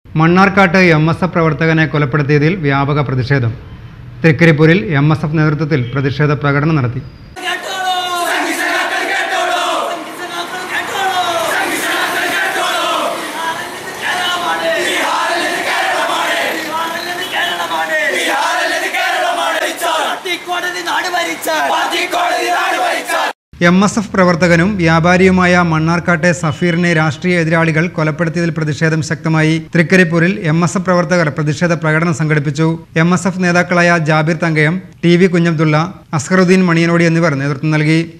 മണ്ണാർക്കാട്ട് M S F പ്രവർത്തകനെ കൊലപ്പെടുത്തിയതിൽ വ്യാപക പ്രതിഷേധം തൃക്കരിപ്പൂരിൽ എം എസ് എഫ് നേതൃത്വത്തിൽ പ്രതിഷേധ പ്രകടനം നടത്തി കേട്ടോളൂ സംഘിസനാക്കൾ കേട്ടോളൂ സംഘിസനാക്കൾ കേട്ടോളൂ കേരളമാണ് ബീഹാറിൽ കേരളമാണ് ബീഹാറിൽ കേരളമാണ് ബീഹാറിൽ കേരളമാണ് പാർട്ടിക്കോടതി നാട് ഭരിച്ച പാർട്ടിക്കോടതി നാട് ഭരിച്ച എം എസ് എഫ് പ്രവർത്തകനും വ്യാപാരിയുമായ മണ്ണാർക്കാട്ടെ സഫീറിനെ രാഷ്ട്രീയ എതിരാളികൾ കൊലപ്പെടുത്തിയതിൽ പ്രതിഷേധം ശക്തമായി തൃക്കരിപ്പൂരിൽ എം എസ് എഫ് പ്രവർത്തകർ പ്രതിഷേധ പ്രകടനം സംഘടിപ്പിച്ചു എം എസ് എഫ് നേതാക്കളായ ജാബിർ തങ്കയം ടി വി കുഞ്ഞബ്ദുള്ള അസ്ഹറുദ്ദീൻ മണിയനോടി എന്നിവർ നേതൃത്വം നൽകി